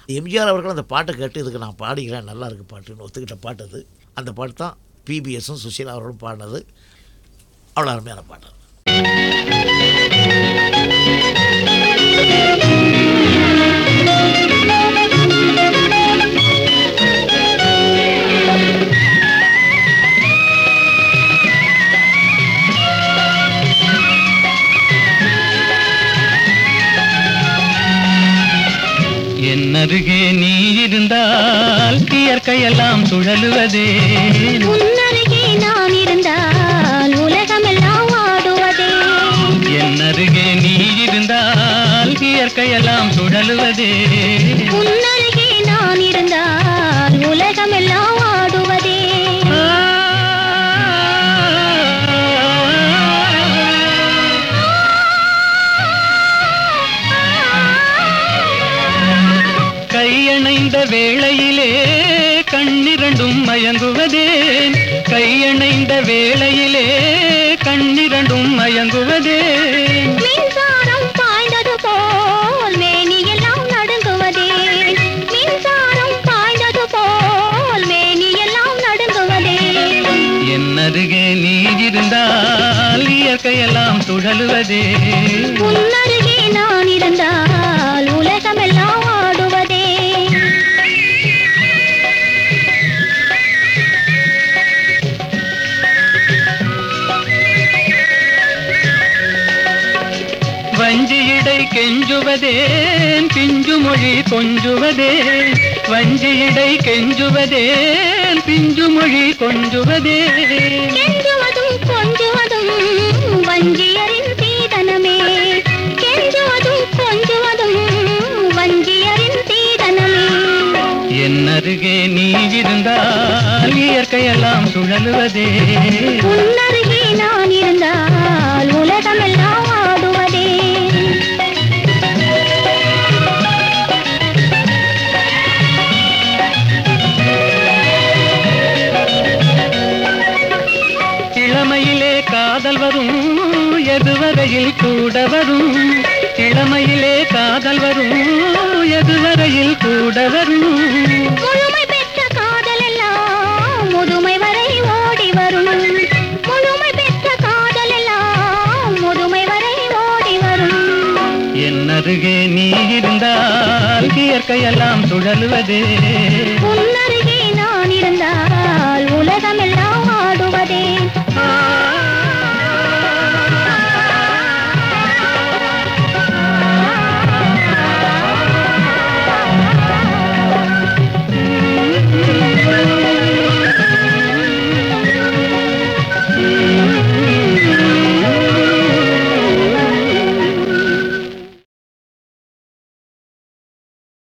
எம்ஜிஆர் அவர்கள் அந்த பாட்டை கேட்டு இதுக்கு நான் பாடிக்கிறேன் நல்லா இருக்கு பாட்டுன்னு ஒத்துக்கிட்ட பாட்டு அது அந்த பாட்டு தான் பிபிஎஸும் சுசீலா அவர்களும் பாடினது அவ்வளோ அருமையான பாட்டு என் அருகே நீ இருந்தால் இயற்கையெல்லாம் சுழலுவதே உன்னருகே நான் இருந்தால் உலகமெல்லாம் ஆடுவதே என் அருகே நீ இருந்தால் இயற்கையெல்லாம் சுழலுவதே உன்னருகே நான் இருந்தால் உலகமெல்லாம் ஆடுவதே கையணைந்த வேளையிலே கண்ணிரண்டும் மயங்குவதேன் கையணைந்த வேளையிலே கண்ணிரண்டும் மயங்குவதேன் மின்சாரம் பாய்ந்தது போல் மேனியெல்லாம் நடுங்குவதே மின்சாரம் பாய்ந்தது போல் மேனியெல்லாம் நடுங்குவதே என் அருகே நீ இருந்தால் இயற்கையெல்லாம் சுழலுவதே உன்னருகே நான் இருந்தால் உலகமெல்லாம் ஆடுவதே வஞ்சியிடை கெஞ்சுவதேன் பிஞ்சு மொழி கொஞ்சுவதே வஞ்சியிடை கெஞ்சுவதேன் பிஞ்சு மொழி கொஞ்சுவதே கெஞ்சுவதும் கொஞ்சுவதும் வஞ்சியரின் சீதனமே கெஞ்சுவதும் கொஞ்சுவதும் வஞ்சியரின் சீதனமே என் அருகே நீ இருந்தால் இயற்கையெல்லாம் சுழலுவதே உன்னருகே நான் இருந்தால் உலகமெல்லாம் ஆடுவதே இளமையிலே காதல் வரும் எதுவரையில் கூட வரும் இளமையிலே காதல் வரும் எதுவரையில் கூட வரும் முழுமை பெற்ற காதல் எல்லாம் முதுமை வரை ஓடி வரும் முழுமை பெற்ற காதல் எல்லாம் முதுமை வரை ஓடி வரும் என் அருகே நீ இருந்தால் இயற்கையெல்லாம் சுழலுவதே உன்